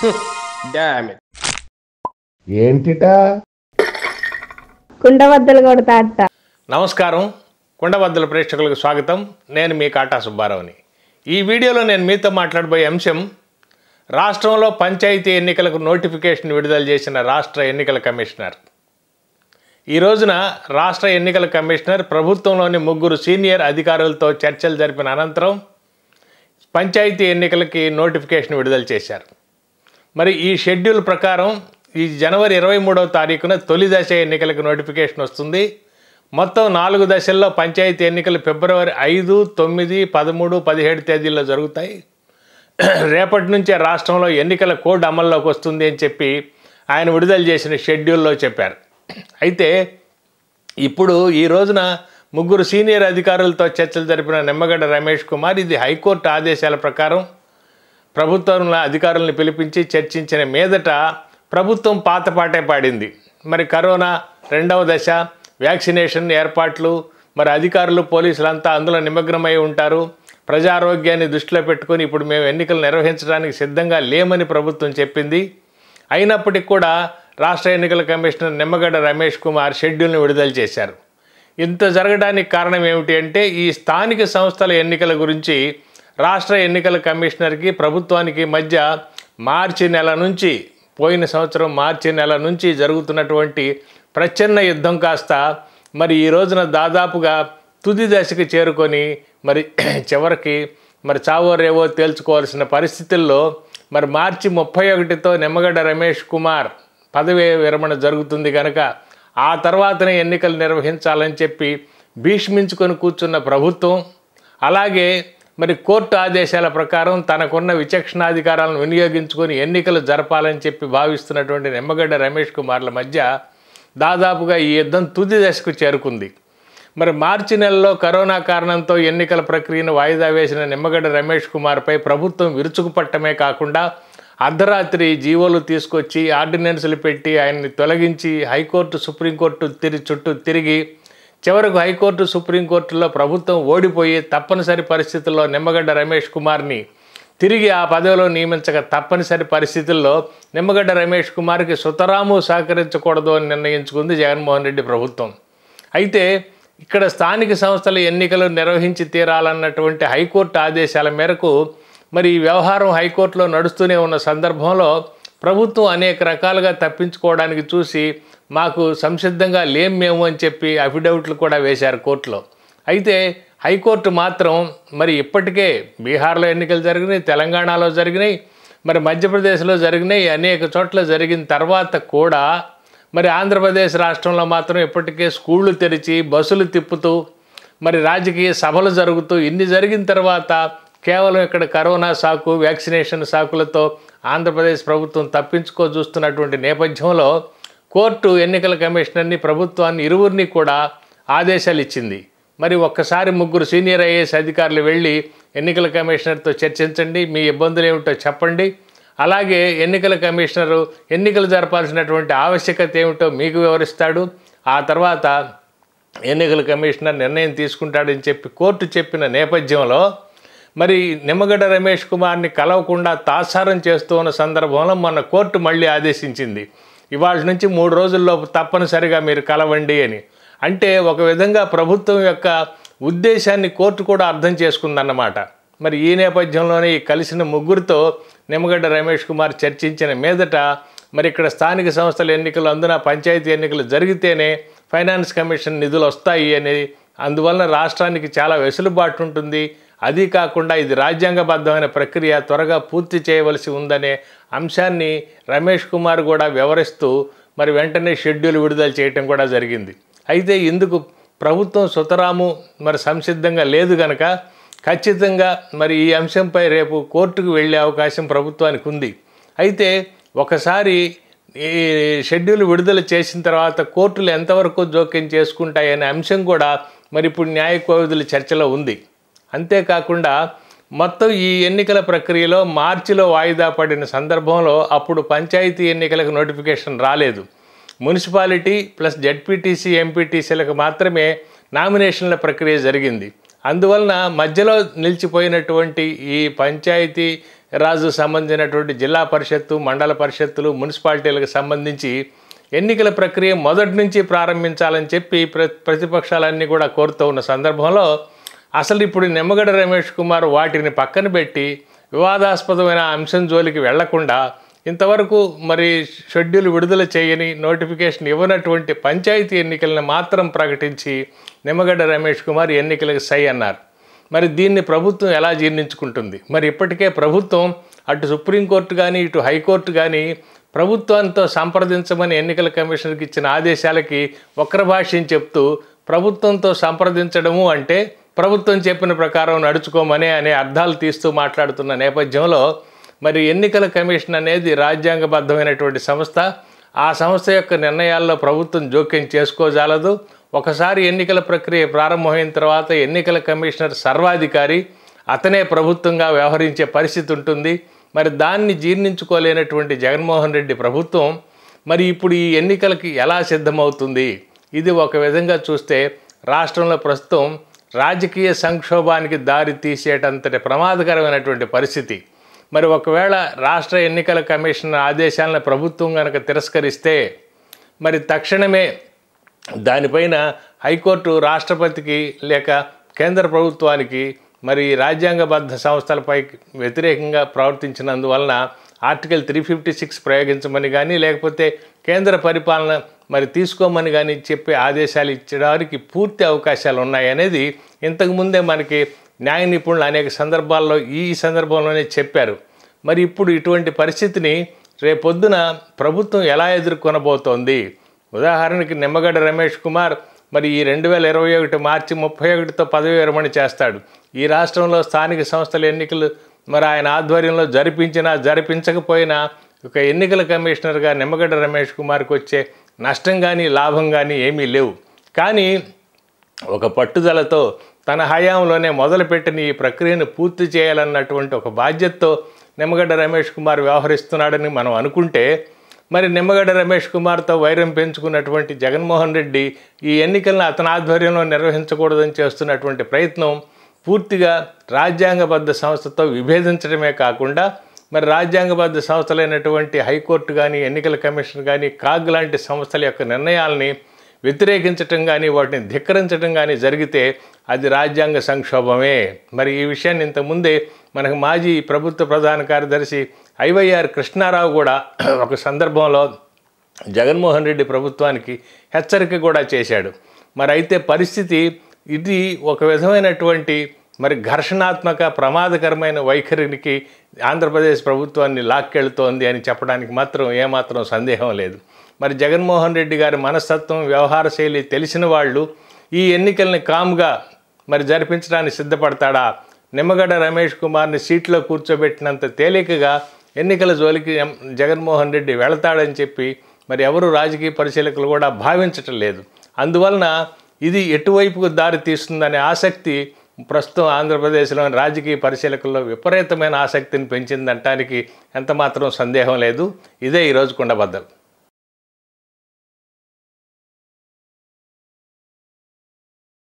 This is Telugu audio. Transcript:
డామ్ ఏంటిటా కుండబద్దలు కొడతా అత్త నమస్కారం కుండబద్దల ప్రేక్షకులకు స్వాగతం నేను మీ కాటా సుబ్బారావుని ఈ వీడియోలో నేను మీతో మాట్లాడబోయే అంశం రాష్ట్రంలో పంచాయతీ ఎన్నికలకు నోటిఫికేషన్ విడుదల చేసిన రాష్ట్ర ఎన్నికల కమిషనర్ ఈ రోజున రాష్ట్ర ఎన్నికల కమిషనర్ ప్రభుత్వంలోని ముగ్గురు సీనియర్ అధికారులతో చర్చలు జరిపిన అనంతరం పంచాయతీ ఎన్నికలకి నోటిఫికేషన్ విడుదల చేశారు మరి ఈ షెడ్యూల్ ప్రకారం ఈ జనవరి ఇరవై మూడవ తారీఖున తొలి దశ ఎన్నికలకు నోటిఫికేషన్ వస్తుంది మొత్తం నాలుగు దశల్లో పంచాయతీ ఎన్నికలు ఫిబ్రవరి ఐదు తొమ్మిది పదమూడు పదిహేడు తేదీల్లో జరుగుతాయి రేపటి నుంచే రాష్ట్రంలో ఎన్నికల కోడ్ అమల్లోకి వస్తుంది అని చెప్పి ఆయన విడుదల చేసిన షెడ్యూల్లో చెప్పారు అయితే ఇప్పుడు ఈ రోజున ముగ్గురు సీనియర్ అధికారులతో చర్చలు జరిపిన నిమ్మగడ్డ రమేష్ కుమార్ ఇది హైకోర్టు ఆదేశాల ప్రకారం ప్రభుత్వంలో అధికారులను పిలిపించి చర్చించిన మీదట ప్రభుత్వం పాతపాటే పాడింది మరి కరోనా రెండవ దశ వ్యాక్సినేషన్ ఏర్పాట్లు మరి అధికారులు పోలీసులంతా అందులో నిమగ్నమై ఉంటారు ప్రజారోగ్యాన్ని దృష్టిలో పెట్టుకొని ఇప్పుడు మేము ఎన్నికలు నిర్వహించడానికి సిద్ధంగా లేమని ప్రభుత్వం చెప్పింది అయినప్పటికీ కూడా రాష్ట్ర ఎన్నికల కమిషనర్ నిమ్మగడ్డ రమేష్ కుమార్ షెడ్యూల్ని విడుదల చేశారు ఇంత జరగడానికి కారణం ఏమిటి అంటే ఈ స్థానిక సంస్థల ఎన్నికల గురించి రాష్ట్ర ఎన్నికల కమిషనర్కి ప్రభుత్వానికి మధ్య మార్చి నెల నుంచి పోయిన సంవత్సరం మార్చి నెల నుంచి జరుగుతున్నటువంటి ప్రచ్ఛన్న యుద్ధం కాస్త మరి ఈ రోజున దాదాపుగా తుది దశకి చేరుకొని మరి చివరికి మరి చావో రేవో తేల్చుకోవాల్సిన పరిస్థితుల్లో మరి మార్చి ముప్పై ఒకటితో నిమ్మగడ్డ రమేష్ కుమార్ పదవి విరమణ జరుగుతుంది కనుక ఆ తర్వాతనే ఎన్నికలు నిర్వహించాలని చెప్పి భీష్మించుకొని కూర్చున్న ప్రభుత్వం అలాగే మరి కోర్టు ఆదేశాల ప్రకారం తనకున్న విచక్షణాధికారాలను వినియోగించుకొని ఎన్నికలు జరపాలని చెప్పి భావిస్తున్నటువంటి నిమ్మగడ్డ రమేష్ కుమార్ల మధ్య దాదాపుగా ఈ యుద్ధం తుది దశకు చేరుకుంది మరి మార్చి నెలలో కరోనా కారణంతో ఎన్నికల ప్రక్రియను వాయిదా వేసిన నిమ్మగడ్డ రమేష్ కుమార్పై ప్రభుత్వం విరుచుకుపట్టమే కాకుండా అర్ధరాత్రి జీవోలు తీసుకొచ్చి ఆర్డినెన్సులు పెట్టి ఆయన్ని తొలగించి హైకోర్టు సుప్రీంకోర్టు తిరి చుట్టూ తిరిగి చివరకు హైకోర్టు సుప్రీంకోర్టులో ప్రభుత్వం ఓడిపోయి తప్పనిసరి పరిస్థితుల్లో నిమ్మగడ్డ రమేష్ కుమార్ని తిరిగి ఆ పదవిలో నియమించక తప్పనిసరి పరిస్థితుల్లో నిమ్మగడ్డ రమేష్ కుమార్కి సుతరాము సహకరించకూడదు అని నిర్ణయించుకుంది జగన్మోహన్ రెడ్డి ప్రభుత్వం అయితే ఇక్కడ స్థానిక సంస్థల ఎన్నికలు నిర్వహించి తీరాలన్నటువంటి హైకోర్టు ఆదేశాల మేరకు మరి ఈ వ్యవహారం హైకోర్టులో నడుస్తూనే ఉన్న సందర్భంలో ప్రభుత్వం అనేక రకాలుగా తప్పించుకోవడానికి చూసి మాకు సంసిద్ధంగా లేం మేము అని చెప్పి అఫిడవిట్లు కూడా వేశారు కోర్టులో అయితే హైకోర్టు మాత్రం మరి ఇప్పటికే బీహార్లో ఎన్నికలు జరిగినాయి తెలంగాణలో జరిగినాయి మరి మధ్యప్రదేశ్లో జరిగినాయి అనేక చోట్ల జరిగిన తర్వాత కూడా మరి ఆంధ్రప్రదేశ్ రాష్ట్రంలో మాత్రం ఇప్పటికే స్కూళ్ళు తెరిచి బస్సులు తిప్పుతూ మరి రాజకీయ సభలు జరుగుతూ ఇన్ని జరిగిన తర్వాత కేవలం ఇక్కడ కరోనా సాకు వ్యాక్సినేషన్ సాకులతో ఆంధ్రప్రదేశ్ ప్రభుత్వం తప్పించుకో చూస్తున్నటువంటి నేపథ్యంలో కోర్టు ఎన్నికల కమిషనర్ని ప్రభుత్వాన్ని ఇరువురిని కూడా ఆదేశాలు ఇచ్చింది మరి ఒక్కసారి ముగ్గురు సీనియర్ ఐఏఎస్ అధికారులు వెళ్ళి ఎన్నికల కమిషనర్తో చర్చించండి మీ ఇబ్బందులు ఏమిటో చెప్పండి అలాగే ఎన్నికల కమిషనరు ఎన్నికలు జరపాల్సినటువంటి ఆవశ్యకత ఏమిటో మీకు వివరిస్తాడు ఆ తర్వాత ఎన్నికల కమిషనర్ నిర్ణయం తీసుకుంటాడని చెప్పి కోర్టు చెప్పిన నేపథ్యంలో మరి నిమ్మగడ్డ రమేష్ కుమార్ని కలవకుండా తాసారం చేస్తూ ఉన్న సందర్భంలో మొన్న కోర్టు మళ్ళీ ఆదేశించింది ఇవాళ నుంచి మూడు రోజుల్లోపు తప్పనిసరిగా మీరు కలవండి అని అంటే ఒక విధంగా ప్రభుత్వం యొక్క ఉద్దేశాన్ని కోర్టు కూడా అర్థం చేసుకుందన్నమాట మరి ఈ నేపథ్యంలోనే ఈ కలిసిన ముగ్గురితో నిమ్మగడ్డ రమేష్ కుమార్ చర్చించిన మీదట మరి ఇక్కడ స్థానిక సంస్థల ఎన్నికలు అందున పంచాయతీ ఎన్నికలు జరిగితేనే ఫైనాన్స్ కమిషన్ నిధులు వస్తాయి అని అందువలన రాష్ట్రానికి చాలా వెసులుబాటు ఉంటుంది అది కాకుండా ఇది రాజ్యాంగబద్ధమైన ప్రక్రియ త్వరగా పూర్తి చేయవలసి ఉందనే అంశాన్ని రమేష్ కుమార్ కూడా వివరిస్తూ మరి వెంటనే షెడ్యూల్ విడుదల చేయటం కూడా జరిగింది అయితే ఇందుకు ప్రభుత్వం సుతరాము మరి సంసిద్ధంగా లేదు కనుక ఖచ్చితంగా మరి ఈ అంశంపై రేపు కోర్టుకు వెళ్ళే అవకాశం ప్రభుత్వానికి ఉంది అయితే ఒకసారి ఈ షెడ్యూల్ విడుదల చేసిన తర్వాత కోర్టులు ఎంతవరకు జోక్యం చేసుకుంటాయనే అంశం కూడా మరి ఇప్పుడు న్యాయ కోవిధుల చర్చలో ఉంది అంతేకాకుండా మొత్తం ఈ ఎన్నికల ప్రక్రియలో మార్చిలో వాయిదా పడిన సందర్భంలో అప్పుడు పంచాయతీ ఎన్నికలకు నోటిఫికేషన్ రాలేదు మున్సిపాలిటీ ప్లస్ జడ్పీటీసీ ఎంపీటీసీలకు మాత్రమే నామినేషన్ల ప్రక్రియ జరిగింది అందువలన మధ్యలో నిలిచిపోయినటువంటి ఈ పంచాయతీ రాజు సంబంధించినటువంటి జిల్లా పరిషత్తు మండల పరిషత్తులు మున్సిపాలిటీలకు సంబంధించి ఎన్నికల ప్రక్రియ మొదటి నుంచి ప్రారంభించాలని చెప్పి ప్ర ప్రతిపక్షాలన్నీ కూడా కోరుతూ ఉన్న సందర్భంలో అసలు ఇప్పుడు నిమ్మగడ్డ రమేష్ కుమార్ వాటిని పక్కన పెట్టి వివాదాస్పదమైన అంశం జోలికి వెళ్లకుండా ఇంతవరకు మరి షెడ్యూల్ విడుదల చేయని నోటిఫికేషన్ ఇవ్వనటువంటి పంచాయతీ ఎన్నికలను మాత్రం ప్రకటించి నిమ్మగడ్డ రమేష్ కుమార్ ఎన్నికలకు సై అన్నారు మరి దీన్ని ప్రభుత్వం ఎలా జీర్ణించుకుంటుంది మరి ఇప్పటికే ప్రభుత్వం అటు సుప్రీంకోర్టు కానీ ఇటు హైకోర్టు కానీ ప్రభుత్వంతో సంప్రదించమని ఎన్నికల కమిషన్కి ఇచ్చిన ఆదేశాలకి వక్ర భాష్యం చెప్తూ ప్రభుత్వంతో సంప్రదించడము అంటే ప్రభుత్వం చెప్పిన ప్రకారం నడుచుకోమని అనే అర్థాలు తీస్తూ మాట్లాడుతున్న నేపథ్యంలో మరి ఎన్నికల కమిషన్ అనేది రాజ్యాంగబద్ధమైనటువంటి సంస్థ ఆ సంస్థ యొక్క నిర్ణయాల్లో ప్రభుత్వం జోక్యం చేసుకోజాలదు ఒకసారి ఎన్నికల ప్రక్రియ ప్రారంభమైన తర్వాత ఎన్నికల కమిషనర్ సర్వాధికారి అతనే ప్రభుత్వంగా వ్యవహరించే పరిస్థితి ఉంటుంది మరి దాన్ని జీర్ణించుకోలేనటువంటి జగన్మోహన్ రెడ్డి ప్రభుత్వం మరి ఇప్పుడు ఈ ఎన్నికలకి ఎలా సిద్ధమవుతుంది ఇది ఒక విధంగా చూస్తే రాష్ట్రంలో ప్రస్తుతం రాజకీయ సంక్షోభానికి దారి తీసేటంతటి ప్రమాదకరమైనటువంటి పరిస్థితి మరి ఒకవేళ రాష్ట్ర ఎన్నికల కమిషన్ ఆదేశాలను ప్రభుత్వం కనుక తిరస్కరిస్తే మరి తక్షణమే దానిపైన హైకోర్టు రాష్ట్రపతికి లేక కేంద్ర ప్రభుత్వానికి మరి రాజ్యాంగబద్ధ సంస్థలపై వ్యతిరేకంగా ప్రవర్తించినందువలన ఆర్టికల్ త్రీ ఫిఫ్టీ సిక్స్ ప్రయోగించమని కానీ లేకపోతే కేంద్ర పరిపాలన మరి తీసుకోమని కానీ చెప్పే ఆదేశాలు ఇచ్చడానికి పూర్తి అవకాశాలు ఉన్నాయనేది ఇంతకుముందే మనకి న్యాయ నిపుణులు అనేక సందర్భాల్లో ఈ సందర్భంలోనే చెప్పారు మరి ఇప్పుడు ఇటువంటి పరిస్థితిని రేపొద్దున ప్రభుత్వం ఎలా ఎదుర్కొనబోతోంది ఉదాహరణకి నిమ్మగడ్డ రమేష్ కుమార్ మరి ఈ రెండు వేల ఇరవై ఒకటి మార్చి ముప్పై ఒకటితో పదవి విరమణ చేస్తాడు ఈ రాష్ట్రంలో స్థానిక సంస్థల ఎన్నికలు మరి ఆయన ఆధ్వర్యంలో జరిపించినా జరిపించకపోయినా ఒక ఎన్నికల కమిషనర్గా నిమ్మగడ్డ రమేష్ కుమార్కి వచ్చే నష్టం కానీ లాభం కానీ ఏమీ లేవు కానీ ఒక పట్టుదలతో తన హయాంలోనే మొదలుపెట్టిన ఈ ప్రక్రియను పూర్తి చేయాలన్నటువంటి ఒక బాధ్యతతో నిమ్మగడ్డ రమేష్ కుమార్ వ్యవహరిస్తున్నాడని మనం అనుకుంటే మరి నిమ్మగడ్డ రమేష్ కుమార్తో వైరం పెంచుకున్నటువంటి జగన్మోహన్ రెడ్డి ఈ ఎన్నికలను అతని ఆధ్వర్యంలో నిర్వహించకూడదని చేస్తున్నటువంటి ప్రయత్నం పూర్తిగా రాజ్యాంగబద్ధ సంస్థతో విభేదించడమే కాకుండా మరి రాజ్యాంగబద్ధ సంస్థలైనటువంటి హైకోర్టు కానీ ఎన్నికల కమిషన్ కానీ కాగ్ లాంటి సంస్థల యొక్క నిర్ణయాల్ని వ్యతిరేకించటం కానీ వాటిని ధిక్కరించడం కానీ జరిగితే అది రాజ్యాంగ సంక్షోభమే మరి ఈ విషయాన్ని ఇంతకుముందే మనకు మాజీ ప్రభుత్వ ప్రధాన కార్యదర్శి ఐవైఆర్ కృష్ణారావు కూడా ఒక సందర్భంలో జగన్మోహన్ రెడ్డి ప్రభుత్వానికి హెచ్చరిక కూడా చేశాడు మరి అయితే పరిస్థితి ఇది ఒక విధమైనటువంటి మరి ఘర్షణాత్మక ప్రమాదకరమైన వైఖరికి ఆంధ్రప్రదేశ్ ప్రభుత్వాన్ని లాక్కెళ్తోంది అని చెప్పడానికి మాత్రం ఏమాత్రం సందేహం లేదు మరి జగన్మోహన్ రెడ్డి గారి మనస్తత్వం వ్యవహార శైలి తెలిసిన వాళ్ళు ఈ ఎన్నికల్ని కామ్గా మరి జరిపించడానికి సిద్ధపడతాడా నిమ్మగడ్డ రమేష్ కుమార్ని సీట్లో కూర్చోబెట్టినంత తేలికగా ఎన్నికల జోలికి ఎం- జగన్మోహన్ రెడ్డి వెళతాడని చెప్పి మరి ఎవరు రాజకీయ పరిశీలకులు కూడా భావించటం లేదు అందువలన ఇది ఎటువైపుకు దారి తీస్తుందనే ఆసక్తి ప్రస్తుతం ఆంధ్రప్రదేశ్లోని రాజకీయ పరిశీలకుల్లో విపరీతమైన ఆసక్తిని పెంచిందంటానికి ఎంత మాత్రం సందేహం లేదు ఇదే ఈరోజు కుండబద్దలు